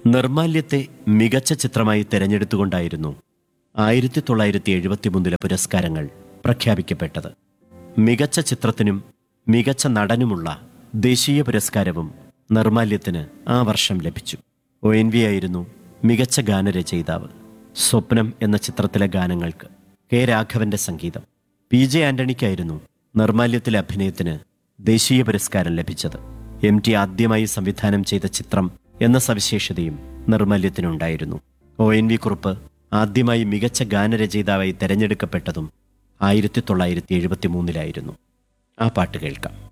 നിർമാല്യത്തെ മികച്ച ചിത്രമായി തെരഞ്ഞെടുത്തുകൊണ്ടായിരുന്നു ആയിരത്തി തൊള്ളായിരത്തി എഴുപത്തിമൂന്നിലെ പുരസ്കാരങ്ങൾ പ്രഖ്യാപിക്കപ്പെട്ടത് മികച്ച ചിത്രത്തിനും മികച്ച നടനുമുള്ള ദേശീയ പുരസ്കാരവും നിർമാല്യത്തിന് ആ വർഷം ലഭിച്ചു ഒ എൻ വി ആയിരുന്നു മികച്ച ഗാനരചയിതാവ് സ്വപ്നം എന്ന ചിത്രത്തിലെ ഗാനങ്ങൾക്ക് കെ രാഘവന്റെ സംഗീതം പി ജെ ആന്റണിക്കായിരുന്നു നിർമാല്യത്തിലെ അഭിനയത്തിന് ദേശീയ പുരസ്കാരം ലഭിച്ചത് എം ടി ആദ്യമായി സംവിധാനം ചെയ്ത ചിത്രം എന്ന സവിശേഷതയും നിർമാല്യത്തിനുണ്ടായിരുന്നു ഒ എൻ വി കുറുപ്പ് ആദ്യമായി മികച്ച ഗാനരചയിതാവായി തെരഞ്ഞെടുക്കപ്പെട്ടതും ആയിരത്തി തൊള്ളായിരത്തി എഴുപത്തി മൂന്നിലായിരുന്നു ആ പാട്ട് കേൾക്കാം